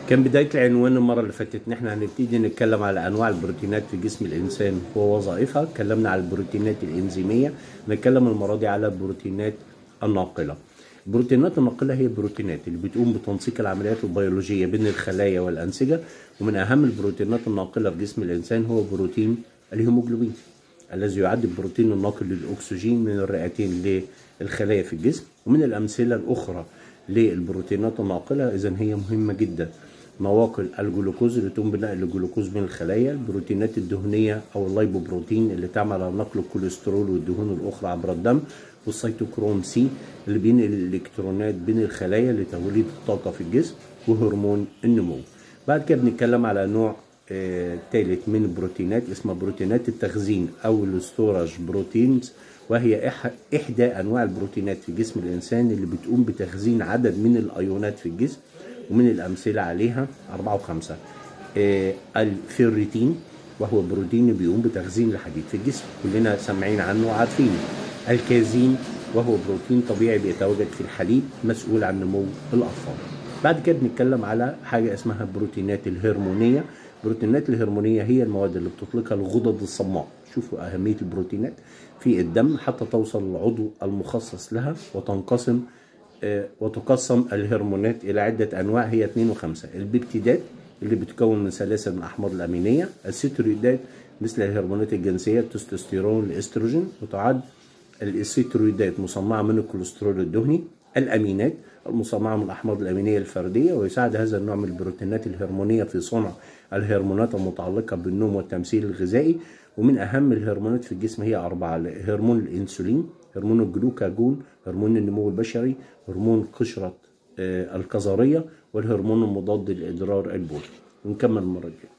كان بداية العنوان المرة اللي فاتت ان احنا هنبتدي نتكلم على انواع البروتينات في جسم الانسان ووظائفها، اتكلمنا على البروتينات الانزيمية، نتكلم المرة دي على البروتينات الناقلة. البروتينات الناقلة هي البروتينات اللي بتقوم بتنسيق العمليات البيولوجية بين الخلايا والأنسجة، ومن أهم البروتينات الناقلة في جسم الإنسان هو بروتين الهيموجلوبين. الذي يعد البروتين الناقل للأكسجين من الرئتين للخلايا في الجسم، ومن الأمثلة الأخرى للبروتينات الناقلة إذا هي مهمة جدا. نواقل الجلوكوز اللي تقوم بنقل الجلوكوز بين الخلايا البروتينات الدهنية أو اللايبوبروتين اللي تعمل على نقل الكوليسترول والدهون الأخرى عبر الدم والسيتوكروم سي اللي بينقل الإلكترونات بين الخلايا لتوليد الطاقة في الجسم وهرمون النمو بعد كده بنتكلم على نوع آه ثالث من البروتينات اسمها بروتينات التخزين أو الستورج بروتينز وهي إحدى أنواع البروتينات في جسم الإنسان اللي بتقوم بتخزين عدد من الأيونات في الجسم ومن الأمثلة عليها أربعة وخمسة آه الفيريتين وهو بروتين بيقوم بتخزين الحديد في الجسم كلنا سامعين عنه وعارفينه الكازين وهو بروتين طبيعي بيتواجد في الحليب مسؤول عن نمو الأطفال بعد كده بنتكلم على حاجة اسمها بروتينات الهرمونية البروتينات الهرمونية هي المواد اللي بتطلقها الغدد الصماء شوفوا أهمية البروتينات في الدم حتى توصل للعضو المخصص لها وتنقسم وتقسم الهرمونات إلى عدة أنواع هي 2 و5 البيبتيدات اللي بتكون من سلاسل من الأحماض الأمينية السترويدات مثل الهرمونات الجنسية التستوستيرون الاستروجين وتعد السترويدات مصنعة من الكوليسترول الدهني الأمينات المصنعة من الأحماض الأمينية الفردية ويساعد هذا النوع من البروتينات الهرمونية في صنع الهرمونات المتعلقة بالنوم والتمثيل الغذائي ومن أهم الهرمونات في الجسم هي أربعة هرمون الإنسولين هرمون الجلوكاجون هرمون النمو البشري هرمون قشرة الكظرية والهرمون المضاد لإدرار البول ونكمل المرة الجاية